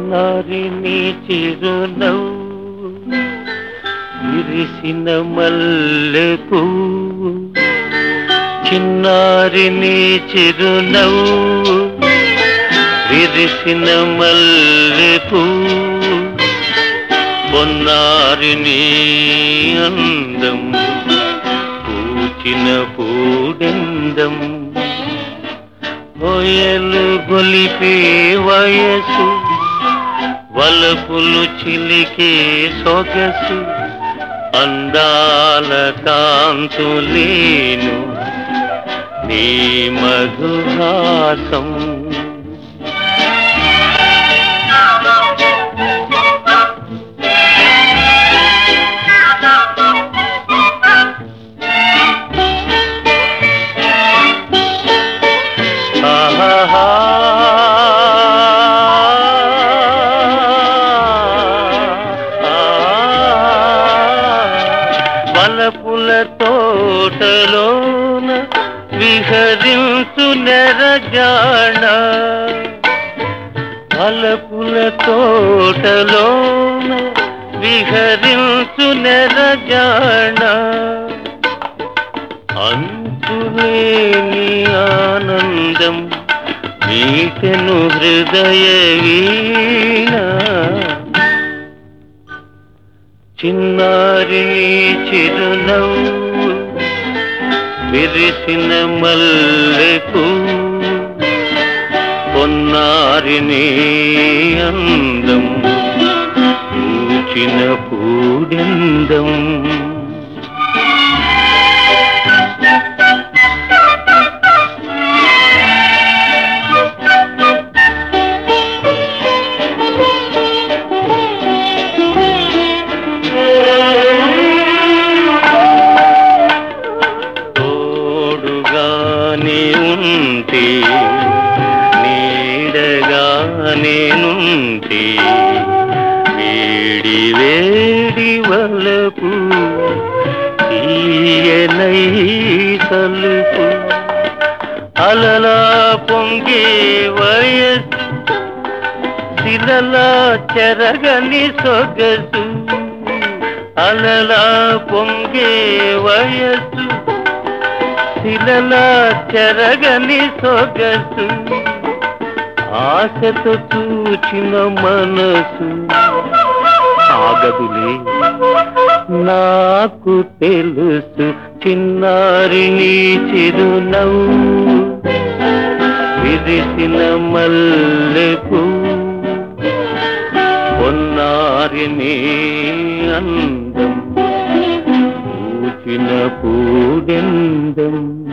చిన్నారి నీ చిరునవ్వు విరిసిన మల్లె పువ్వు చిన్నారి నీ చిరునవ్వు విరిసిన మల్లె పువ్వు పొన్నారి నీ అందం పూచిన పూడెందం హోయలు గొలిపే వయసు వలపులు చిలికే సొగసు అందాల కాంతులేను నీ మధుహాసం ఆహాహా. వలపుల తోటలోన విహరించు నెరజాణ వలపుల తోటలోన విహరించు నెరజాణ అంతులేని ఆనందం మీటెను హృదయ వీణ చిన్నారి నీ చిరునవ్వు విరిసిన మల్లెపు పొన్నారి నీ అందం పూచిన పూడెందం తోడుగానే ఉంటే నీడగానే నుంటే వేడి వేడి వలపు తీయనై తలుపు అలలా పొంగే వయసు శిలలా చెరగని సొగసు అలలా పొంగే వయసు శిలలా చెరగని సొగసు ఆశతో చూచిన మనసు ఆగదులే నాకు తెలుసు చిన్నారి నీ చిరునవ్వు విరిసిన మల్లెపు పొన్నారి నీ అందం పూచిన పూడెందం